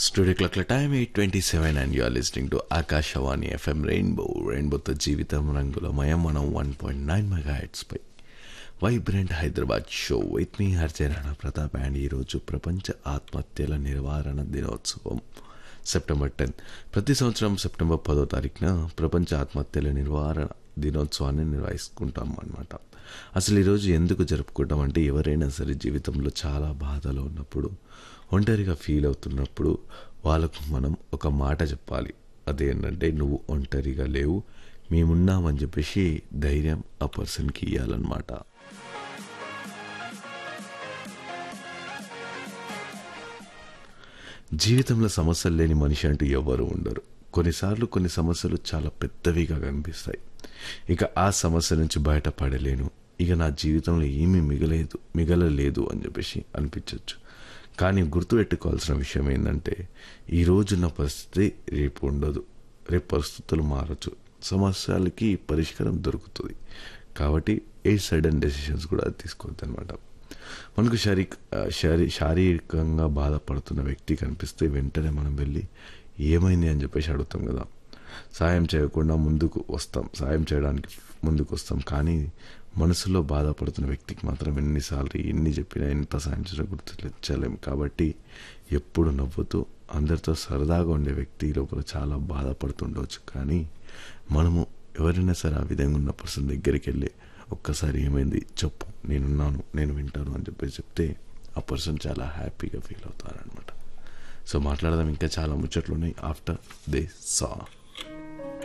studio క్లాక్ల time eight twenty seven and you are listening to Akashvani FM rainbow రెయిన్బోతో జీవితం రంగులమయం మనం వన్ పాయింట్ నైన్ మెగా పై vibrant Hyderabad show with me హర్జే రాణా ప్రతాప్ అండ్ ఈరోజు ప్రపంచ ఆత్మహత్యల నివారణ దినోత్సవం సెప్టెంబర్ టెన్ ప్రతి సంవత్సరం సెప్టెంబర్ పదో తారీఖున ప్రపంచ ఆత్మహత్యల నివారణ దినోత్సవాన్ని నిర్వహిస్తుంటాం అన్నమాట అసలు ఈరోజు ఎందుకు జరుపుకుంటాం అంటే ఎవరైనా సరే జీవితంలో చాలా బాధలో ఉన్నప్పుడు ఒంటరిగా ఫీల్ అవుతున్నప్పుడు వాళ్ళకు మనం ఒక మాట చెప్పాలి అదేంటంటే నువ్వు ఒంటరిగా లేవు మేమున్నామని చెప్పేసి ధైర్యం ఆ పర్సన్కి ఇవ్వాలన్నమాట జీవితంలో సమస్యలు లేని మనిషి అంటూ ఎవరు ఉండరు కొన్నిసార్లు కొన్ని సమస్యలు చాలా పెద్దవిగా కనిపిస్తాయి ఇక ఆ సమస్య నుంచి బయటపడలేను ఇక నా జీవితంలో ఏమీ మిగలేదు మిగలలేదు అని చెప్పేసి అనిపించవచ్చు కానీ గుర్తుపెట్టుకోవాల్సిన విషయం ఏంటంటే ఈ రోజున్న పరిస్థితి రేపు ఉండదు రేపు పరిస్థితులు మారచ్చు సమస్యలకి పరిష్కారం దొరుకుతుంది కాబట్టి ఏ సడన్ డెసిషన్స్ కూడా తీసుకోవద్దు అనమాట మనకు శారీ శారీ శారీరకంగా బాధపడుతున్న వ్యక్తి కనిపిస్తే వెంటనే మనం వెళ్ళి ఏమైంది అని చెప్పేసి అడుగుతాం కదా సాయం చేయకుండా ముందుకు వస్తాం సాయం చేయడానికి ముందుకు వస్తాం కానీ మనసులో బాధపడుతున్న వ్యక్తికి మాత్రం ఎన్నిసార్లు ఎన్ని చెప్పినా ఎంత సాయం చేసినా గుర్తించలేం కాబట్టి ఎప్పుడు నవ్వుతూ అందరితో సరదాగా ఉండే వ్యక్తి లోపల చాలా బాధపడుతుండవచ్చు కానీ మనము ఎవరైనా సరే ఆ విధంగా ఉన్న పర్సన్ దగ్గరికి వెళ్ళి ఒక్కసారి ఏమైంది చెప్పు నేనున్నాను నేను వింటాను అని చెప్పేసి చెప్తే ఆ పర్సన్ చాలా హ్యాపీగా ఫీల్ అవుతారనమాట సో మాట్లాడదాం ఇంకా చాలా ముచ్చట్లు ఉన్నాయి ఆఫ్టర్ దే సా